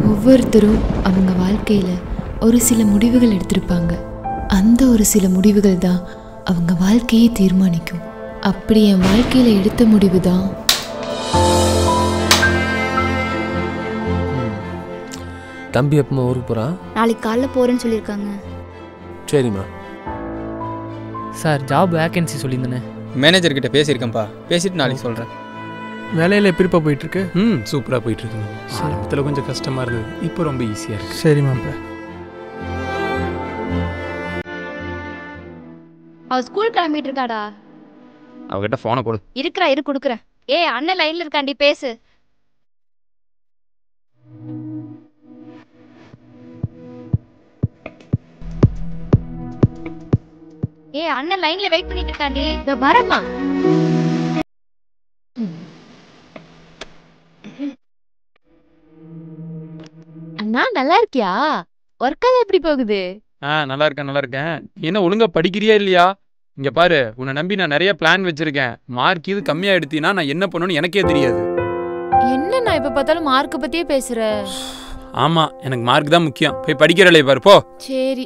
ஒவ்வொருத்தரும் அவங்க வாழ்க்கையில் ஒரு சில முடிவுகள் எடுத்திருப்பாங்க அந்த ஒரு சில முடிவுகள் தான் அவங்க வாழ்க்கையை தீர்மானிக்கும் அப்படி என் வாழ்க்கையில் எடுத்த முடிவு தான் தம்பி எப்பமா ஊருக்கு போகிறான் நாளைக்கு காலைல போறேன்னு சொல்லியிருக்காங்க சரிம்மா சார் ஜாப் வேகன்சி சொல்லியிருந்தேனே மேனேஜர் கிட்ட பேசியிருக்கேன்ப்பா பேசிட்டு நாளைக்கு சொல்கிறேன் வேலையில் எப்படிப்பா போயிட்டு இருக்கு ம் சூப்பராக போயிட்டு இருக்குங்க ஆரம்பத்தில் கொஞ்சம் கஷ்டமாக இருந்தது இப்போ ரொம்ப ஈஸியாக இருக்கு சரி மாப்பிள்ள அவ ஸ்கூல் கிளம்பிட்டு இருக்காடா அவகிட்ட ஃபோனை கொடு இருக்கிறா இரு குடுக்குறேன் ஏ அண்ணன் லைன்ல இருக்காண்டி பேசு ஏ அண்ணன் லைன்ல வெயிட் பண்ணிட்டு இருக்காண்டி இந்த வரமா அண்ணா நல்லா இருக்கியா ஒர்க்கெல்லாம் எப்படி போகுது ஆ நல்லா இருக்கேன் நல்லா இருக்கேன் நீ என்ன ஒழுங்கா படிக்கிறியா இல்லையா இங்க பாரு உன்னை நம்பி நான் நிறைய பிளான் வச்சிருக்கேன் மார்க் இது கம்மியா எடுத்தீங்கன்னா நான் என்ன பண்ணணும்னு எனக்கே தெரியாது என்ன நான் இப்ப பார்த்தாலும் மார்க்க பத்தியே பேசுற ஆமா எனக்கு மார்க் தான் முக்கியம் போய் படிக்கிறலே பாரு போ சரி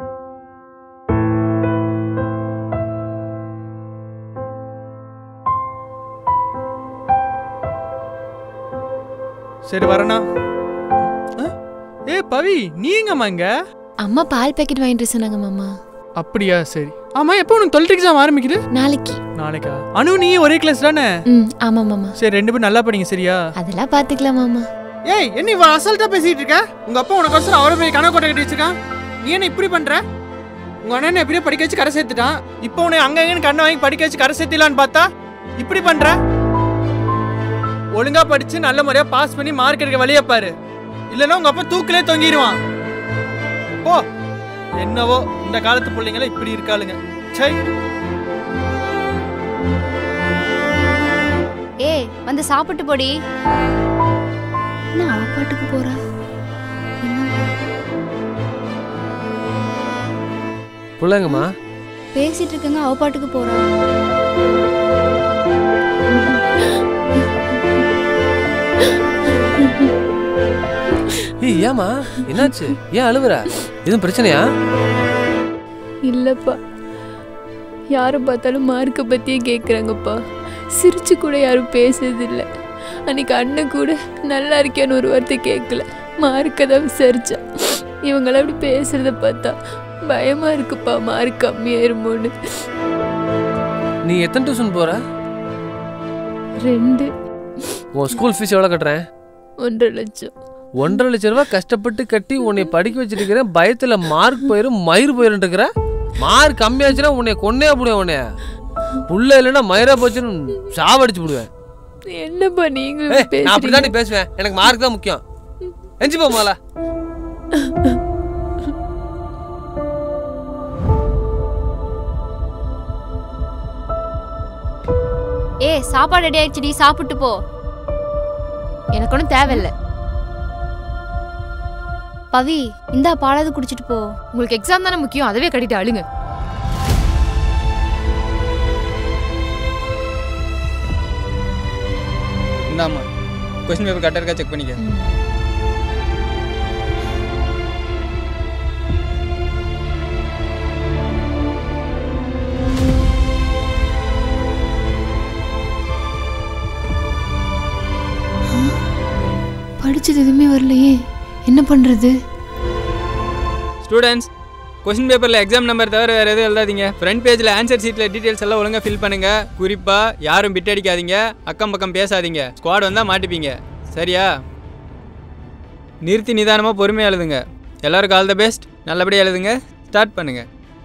சரி வரேண்ணா ஆ? ஏ பவி நீங்கம்மா இங்க அம்மா பால் பாக்கெட் வாங்கிட்டு சொன்னாங்க மாமா அப்படியா சரி ஆமா எப்போ உனக்கு டுவெல்த் எக்ஸாம் ஆரம்பிக்குது நாளைக்கு நாளைக்கா அனு நீ ஒரே கிளாஸ் தானே ம் ஆமா மாமா சரி ரெண்டு பேரும் நல்லா படிங்க சரியா அதெல்லாம் பாத்துக்கலாம் மாமா ஏய் என்ன இவ அசல்ட்டா பேசிட்டு இருக்க உங்க அப்பா உனக்கு அவசரம் அவரை போய் கணக்கு கொட்டை கட்டி வச்சிருக்கான் நீ என்ன இப்படி பண்ற உங்க அண்ணன் எப்படியோ படிக்க வச்சு கரை சேர்த்துட்டான் இப்போ உன்னை அங்க எங்கன்னு கண்ணை வாங்கி படிக்க வச்சு கரை சேர்த்திலான்னு பார்த்தா இப்படி பண்ற ஒழுங்கா படிச்சு நல்ல முறையா பாஸ் பண்ணி மார்க் எடுக்க வழியை பாரு இல்லைன்னா உங்க அப்பா தூக்கிலே தொங்கிடுவான் போ என்னவோ இந்த காலத்து பிள்ளைங்கள இப்படி இருக்காளுங்க சை ஏ வந்து சாப்பிட்டு போடி என்ன அவ பாட்டுக்கு போறா பிள்ளைங்கம்மா பேசிட்டு இருக்கங்க அவ பாட்டுக்கு போறா ஏய் ஏமா என்னாச்சு ஏன் அழுவுற எதுவும் பிரச்சனையா இல்லப்பா யாரை பார்த்தாலும் மார்க்கை பத்தியே கேட்குறாங்கப்பா சிரிச்சு கூட யாரும் பேசுறதில்ல அன்னைக்கு அண்ணன் கூட நல்லா இருக்கியான்னு ஒரு வார்த்தை கேட்கல மார்க்கை தான் விசாரிச்சா இவங்கள அப்படி பேசுறத பார்த்தா பயமா இருக்குப்பா மார்க் கம்மியாயிருமோன்னு நீ எத்தனை டியூஷன் போற ரெண்டு உன் ஸ்கூல் ஃபீஸ் எவ்வளோ கட்டுறேன் ஒன்றரை லட்சம் ஒன்றரை லட்ச ரூபாய் கஷ்டப்பட்டு கட்டி உன்னை படிக்க வச்சுட்டு இருக்கிறேன் பயத்துல மார்க் போயிரும் மயிர் போயிரும் இருக்கிற மார்க் கம்மியாச்சுன்னா உன்னை கொன்னே போடுவேன் உன்னைய புள்ள இல்லைன்னா மயிரா போச்சுன்னு சாவடிச்சு விடுவேன் என்னப்பா ஏய், நீங்களும் நான் அப்படி பேசுறீங்க பேசுவேன் எனக்கு மார்க் தான் முக்கியம் எஞ்சி போ மாலா ஏ சாப்பாடு ரெடி ஆயிடுச்சுடி சாப்பிட்டு போ எனக்கு ஒன்றும் தேவையில்லை பவி இந்தா பாலாவது குடிச்சிட்டு போ உங்களுக்கு எக்ஸாம் தானே முக்கியம் அதவே கட்டிட்டு அழுங்க இந்தாம்மா கொஸ்டின் பேப்பர் கரெக்டாக இருக்கா செக் பண்ணிக்க படிச்சது எதுவுமே வரலையே என்ன பண்றது ஸ்டூடெண்ட்ஸ் கொஸ்டின் பேப்பரில் எக்ஸாம் நம்பர் தவிர வேறு எதுவும் எழுதாதீங்க ஃப்ரண்ட் பேஜில் ஆன்சர் சீட்டில் டீட்டெயில்ஸ் எல்லாம் ஒழுங்காக ஃபில் பண்ணுங்கள் குறிப்பாக யாரும் பிட் அடிக்காதீங்க அக்கம் பக்கம் பேசாதீங்க ஸ்குவாட் வந்தால் மாட்டிப்பீங்க சரியா நிறுத்தி நிதானமாக பொறுமையாக எழுதுங்க எல்லாருக்கும் ஆல் த பெஸ்ட் நல்லபடியாக எழுதுங்க ஸ்டார்ட் பண்ணுங்கள்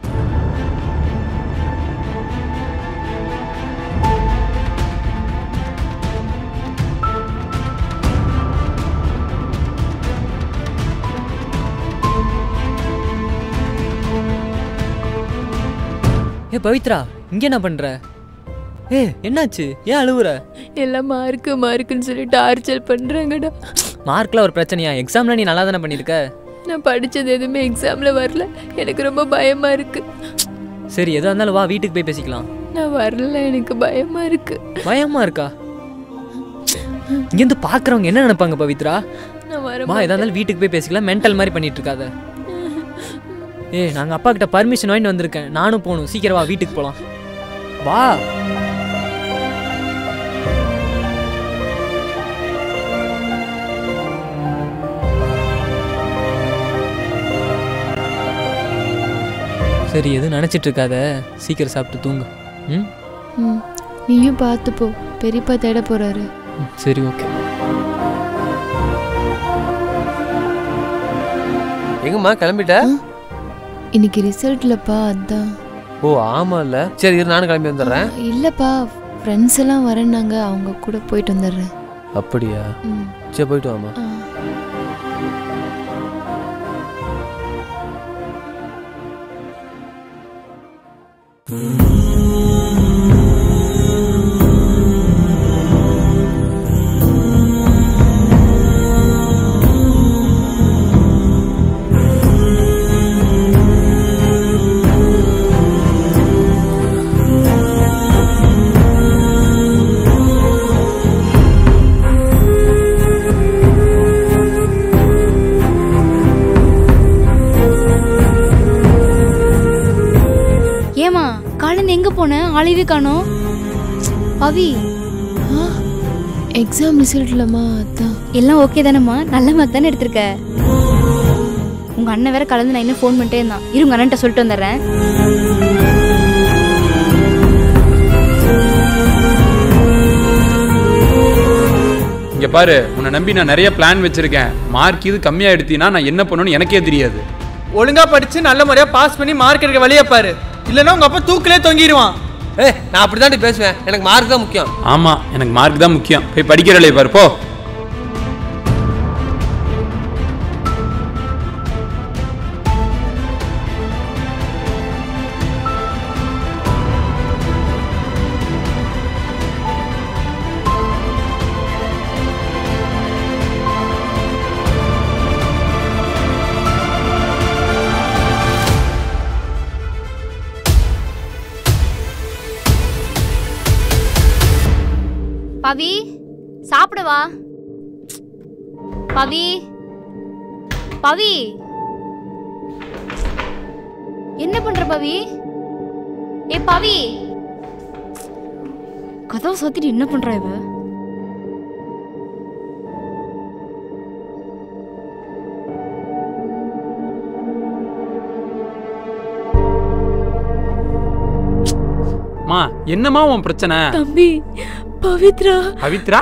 ஏ பவித்ரா இங்க என்ன பண்ற ஏ என்னாச்சு ஏன் அழுவுற எல்லாம் மார்க்கு மார்க்குன்னு சொல்லி டார்ச்சர் பண்றாங்கடா மார்க்ல ஒரு பிரச்சனையா எக்ஸாம்ல நீ நல்லா தானே பண்ணிருக்க நான் படிச்சது எதுவுமே எக்ஸாம்ல வரல எனக்கு ரொம்ப பயமா இருக்கு சரி எதா இருந்தாலும் வா வீட்டுக்கு போய் பேசிக்கலாம் நான் வரல எனக்கு பயமா இருக்கு பயமா இருக்கா இங்கேருந்து பார்க்குறவங்க என்ன நினைப்பாங்க பவித்ரா நான் வர மா எதா இருந்தாலும் வீட்டுக்கு போய் பேசிக்கலாம் மென்டல் மாதிரி பண்ணிட்டு இருக்காத ஏய் நாங்கள் அப்பா கிட்ட பர்மிஷன் வாங்கிட்டு வந்திருக்கேன் நானும் போகணும் சீக்கிரம் வா வீட்டுக்கு போகலாம் வா சரி எதுவும் நினச்சிட்டு இருக்காத சீக்கிரம் சாப்பிட்டு தூங்கு ம் ம் நீயும் பார்த்து போ பெரியப்பா தேட போறாரு ம், சரி ஓகே எங்கம்மா கிளம்பிட்ட இன்னைக்கு ரிசல்ட்லப்பா அதான் ஓ ஆமால்ல சரி இரு நானும் கிளம்பி வந்துடுறேன் இல்லப்பா ஃப்ரெண்ட்ஸ் எல்லாம் வரேன்னாங்க அவங்க கூட போயிட்டு வந்துடுறேன் அப்படியா ம் சரி போயிட்டு வாமா ஆ ஏமா காலேந்து எங்க போன ஆளையவே காணோம் பவி எக்ஸாம் ரிசல்ட்லம்மா அதான் எல்லாம் ஓகே தானேம்மா நல்ல மார்க் தானே எடுத்திருக்க உங்க அண்ணன் வேற கலந்து நான் இன்னும் ஃபோன் பண்ணிட்டே இருந்தான் இரு உங்க அண்ணன்ட்ட சொல்லிட்டு வந்துடுறேன் இங்க பாரு உன்னை நம்பி நான் நிறைய பிளான் வச்சிருக்கேன் மார்க் இது கம்மியா எடுத்தீங்கன்னா நான் என்ன பண்ணணும்னு எனக்கே தெரியாது ஒழுங்கா படிச்சு நல்ல முறையா பாஸ் பண்ணி மார்க் எடுக்க வழியை பாரு இல்லைன்னா உங்க அப்பா தூக்கிலே தொங்கிடுவான் ஏய் நான் அப்படி பேசுவேன் எனக்கு மார்க் தான் முக்கியம் ஆமா எனக்கு மார்க் தான் முக்கியம் போய் படிக்கிறலே பாரு போ பவி சாப்பிட வா பவி பவி என்ன பண்ற பவி ஏ பவி கதவை சாத்திட்டு என்ன பண்றா இவ மா என்னம்மா உன் பிரச்சனை தம்பி பவித்ரா பவித்ரா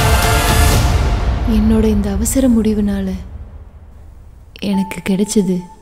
என்னோட இந்த அவசர முடிவுனால எனக்கு கிடைச்சது